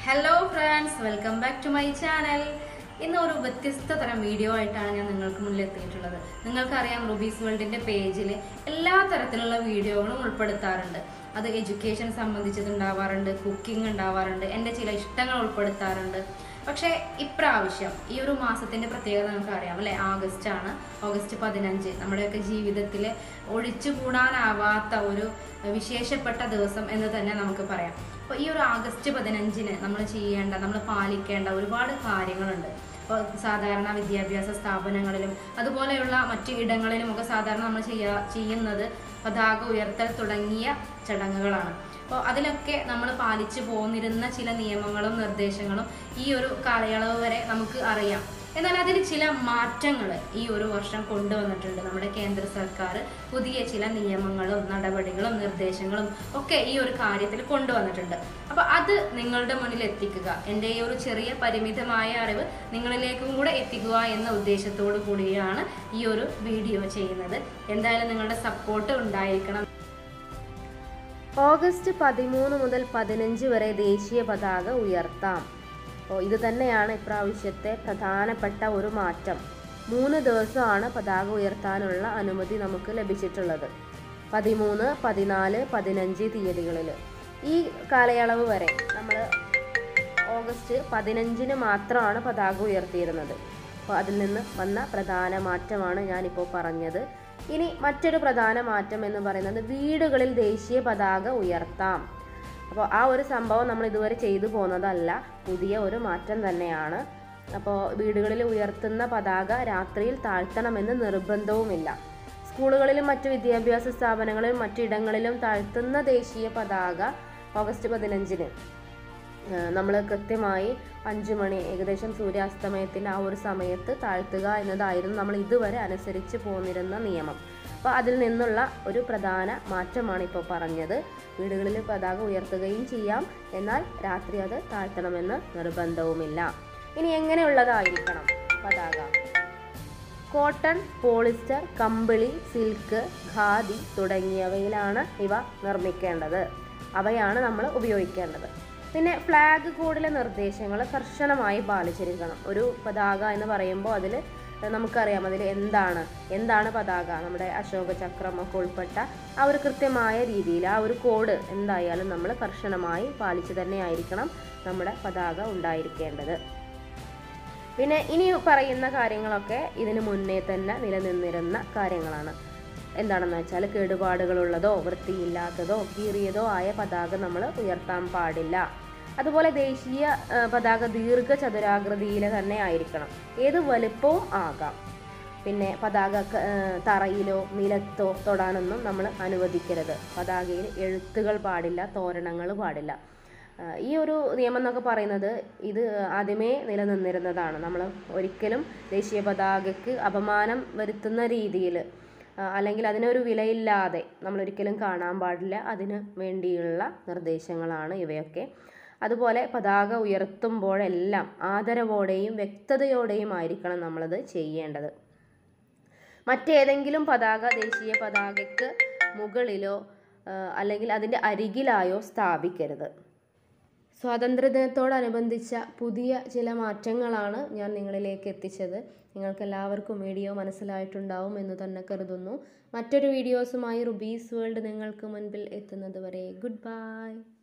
hello friends welcome back to my channel ഇന്ന് ഒരു വ്യത്യസ്ത തരം വീഡിയോ ആയിട്ടാണ് ഞാൻ നിങ്ങൾക്ക് മുന്നിൽ എത്തിയിട്ടുള്ളത് നിങ്ങൾക്കറിയാം റുബീസ് വേൾഡിന്റെ പേജിൽ എല്ലാ തരത്തിലുള്ള വീഡിയോകളും ഉൾപ്പെടുത്താറുണ്ട് അത് എഡ്യൂക്കേഷൻ സംബന്ധിച്ചത് ഉണ്ടാവാറുണ്ട് കുക്കിംഗ് ഉണ്ടാവാറുണ്ട് എൻ്റെ ചില ഇഷ്ടങ്ങൾ ഉൾപ്പെടുത്താറുണ്ട് പക്ഷേ ഇപ്രാവശ്യം ഈ ഒരു മാസത്തിന്റെ പ്രത്യേകത നമുക്ക് അറിയാം അല്ലെ ആഗസ്റ്റ് ആണ് ഓഗസ്റ്റ് പതിനഞ്ച് നമ്മുടെയൊക്കെ ജീവിതത്തിൽ ഒഴിച്ചുകൂടാനാവാത്ത ഒരു വിശേഷപ്പെട്ട ദിവസം എന്ന് തന്നെ നമുക്ക് പറയാം അപ്പോൾ ഈ ഒരു ആഗസ്റ്റ് പതിനഞ്ചിന് നമ്മൾ ചെയ്യേണ്ട നമ്മൾ പാലിക്കേണ്ട ഒരുപാട് കാര്യങ്ങളുണ്ട് ഇപ്പോൾ സാധാരണ വിദ്യാഭ്യാസ സ്ഥാപനങ്ങളിലും അതുപോലെയുള്ള മറ്റു ഇടങ്ങളിലുമൊക്കെ സാധാരണ നമ്മൾ ചെയ്യാ ചെയ്യുന്നത് പതാക ഉയർത്തൽ തുടങ്ങിയ ചടങ്ങുകളാണ് അപ്പോൾ അതിലൊക്കെ നമ്മൾ പാലിച്ചു പോന്നിരുന്ന ചില നിയമങ്ങളും നിർദ്ദേശങ്ങളും ഈ ഒരു കാലയളവ് വരെ നമുക്ക് അറിയാം എന്നാൽ അതിൽ ചില മാറ്റങ്ങൾ ഈ ഒരു വർഷം കൊണ്ടുവന്നിട്ടുണ്ട് നമ്മുടെ കേന്ദ്ര സർക്കാർ പുതിയ ചില നിയമങ്ങളും നടപടികളും നിർദ്ദേശങ്ങളും ഒക്കെ ഈ ഒരു കാര്യത്തിൽ കൊണ്ടുവന്നിട്ടുണ്ട് അപ്പോൾ അത് നിങ്ങളുടെ മുന്നിൽ എത്തിക്കുക എൻ്റെ ഈ ഒരു ചെറിയ പരിമിതമായ അറിവ് നിങ്ങളിലേക്കും കൂടെ എത്തിക്കുക എന്ന ഉദ്ദേശത്തോടു കൂടിയാണ് ഈ ഒരു വീഡിയോ ചെയ്യുന്നത് എന്തായാലും നിങ്ങളുടെ സപ്പോർട്ട് ഉണ്ടായിരിക്കണം ഓഗസ്റ്റ് പതിമൂന്ന് മുതൽ പതിനഞ്ച് വരെ ദേശീയ പതാക ഉയർത്താം അപ്പോൾ ഇത് തന്നെയാണ് ഇപ്രാവശ്യത്തെ പ്രധാനപ്പെട്ട ഒരു മാറ്റം മൂന്ന് ദിവസമാണ് പതാക ഉയർത്താനുള്ള അനുമതി നമുക്ക് ലഭിച്ചിട്ടുള്ളത് പതിമൂന്ന് പതിനാല് പതിനഞ്ച് തീയതികളിൽ ഈ കാലയളവ് വരെ നമ്മൾ ഓഗസ്റ്റ് പതിനഞ്ചിന് മാത്രമാണ് പതാക ഉയർത്തിയിരുന്നത് അപ്പോൾ അതിൽ നിന്ന് വന്ന പ്രധാന മാറ്റമാണ് ഞാനിപ്പോൾ പറഞ്ഞത് ഇനി മറ്റൊരു പ്രധാന മാറ്റം എന്ന് പറയുന്നത് വീടുകളിൽ ദേശീയ പതാക ഉയർത്താം അപ്പോൾ ആ ഒരു സംഭവം നമ്മൾ ഇതുവരെ ചെയ്തു പോകുന്നതല്ല പുതിയ ഒരു മാറ്റം തന്നെയാണ് അപ്പോൾ വീടുകളിൽ ഉയർത്തുന്ന പതാക രാത്രിയിൽ താഴ്ത്തണമെന്ന് നിർബന്ധവുമില്ല സ്കൂളുകളിലും മറ്റു വിദ്യാഭ്യാസ സ്ഥാപനങ്ങളിലും മറ്റിടങ്ങളിലും താഴ്ത്തുന്ന ദേശീയ പതാക ഓഗസ്റ്റ് പതിനഞ്ചിന് നമ്മൾ കൃത്യമായി അഞ്ച് മണി ഏകദേശം സൂര്യാസ്തമയത്തിൻ്റെ ആ ഒരു സമയത്ത് താഴ്ത്തുക എന്നതായിരുന്നു നമ്മൾ ഇതുവരെ അനുസരിച്ച് പോന്നിരുന്ന നിയമം അപ്പോൾ അതിൽ നിന്നുള്ള ഒരു പ്രധാന മാറ്റമാണ് ഇപ്പോൾ പറഞ്ഞത് വീടുകളിൽ പതാക ഉയർത്തുകയും ചെയ്യാം എന്നാൽ രാത്രി അത് താഴ്ത്തണമെന്ന് നിർബന്ധവുമില്ല ഇനി എങ്ങനെയുള്ളതായിരിക്കണം പതാക കോട്ടൺ പോളിസ്റ്റർ കമ്പിളി സിൽക്ക് ഖാദി തുടങ്ങിയവയിലാണ് ഇവ നിർമ്മിക്കേണ്ടത് അവയാണ് നമ്മൾ ഉപയോഗിക്കേണ്ടത് പിന്നെ ഫ്ലാഗ് കോഡിലെ നിർദ്ദേശങ്ങൾ കർശനമായി പാലിച്ചിരിക്കണം ഒരു പതാക എന്ന് പറയുമ്പോൾ അതിൽ നമുക്കറിയാം അതിൽ എന്താണ് എന്താണ് പതാക നമ്മുടെ അശോക ചക്രം ഒക്കെ ഉൾപ്പെട്ട ആ ഒരു കൃത്യമായ രീതിയിൽ ആ ഒരു കോഡ് എന്തായാലും നമ്മൾ കർശനമായി പാലിച്ചു തന്നെ ആയിരിക്കണം നമ്മുടെ പതാക ഉണ്ടായിരിക്കേണ്ടത് പിന്നെ ഇനി പറയുന്ന കാര്യങ്ങളൊക്കെ ഇതിന് മുന്നേ തന്നെ നിലനിന്നിരുന്ന കാര്യങ്ങളാണ് എന്താണെന്ന് വെച്ചാൽ കേടുപാടുകളുള്ളതോ വൃത്തിയില്ലാത്തതോ കീറിയതോ ആയ പതാക നമ്മൾ ഉയർത്താൻ പാടില്ല അതുപോലെ ദേശീയ പതാക ദീർഘചതുരാകൃതിയിൽ തന്നെ ആയിരിക്കണം ഏത് വലുപ്പവും ആകാം പിന്നെ പതാക തറയിലോ നിലത്തോ തൊടാനൊന്നും നമ്മൾ അനുവദിക്കരുത് പതാകയിൽ എഴുത്തുകൾ പാടില്ല തോരണങ്ങൾ പാടില്ല ഈ ഒരു നിയമം എന്നൊക്കെ പറയുന്നത് ഇത് ആദ്യമേ നിലനിന്നിരുന്നതാണ് നമ്മൾ ഒരിക്കലും ദേശീയ പതാകയ്ക്ക് അപമാനം വരുത്തുന്ന രീതിയിൽ അല്ലെങ്കിൽ അതിനൊരു വിലയില്ലാതെ നമ്മൾ ഒരിക്കലും കാണാൻ പാടില്ല അതിന് വേണ്ടിയുള്ള നിർദ്ദേശങ്ങളാണ് ഇവയൊക്കെ അതുപോലെ പതാക ഉയർത്തുമ്പോഴെല്ലാം ആദരവോടെയും വ്യക്തതയോടെയും ആയിരിക്കണം നമ്മളത് ചെയ്യേണ്ടത് മറ്റേതെങ്കിലും പതാക ദേശീയ പതാകയ്ക്ക് മുകളിലോ അല്ലെങ്കിൽ അതിൻ്റെ അരികിലായോ സ്ഥാപിക്കരുത് സ്വാതന്ത്ര്യദിനത്തോടനുബന്ധിച്ച പുതിയ ചില മാറ്റങ്ങളാണ് ഞാൻ നിങ്ങളിലേക്ക് എത്തിച്ചത് നിങ്ങൾക്ക് എല്ലാവർക്കും വീഡിയോ മനസ്സിലായിട്ടുണ്ടാവും എന്ന് തന്നെ കരുതുന്നു മറ്റൊരു വീഡിയോസുമായി റുബീസ് വേൾഡ് നിങ്ങൾക്ക് മുൻപിൽ എത്തുന്നത് വരെ ഗുഡ് ബൈ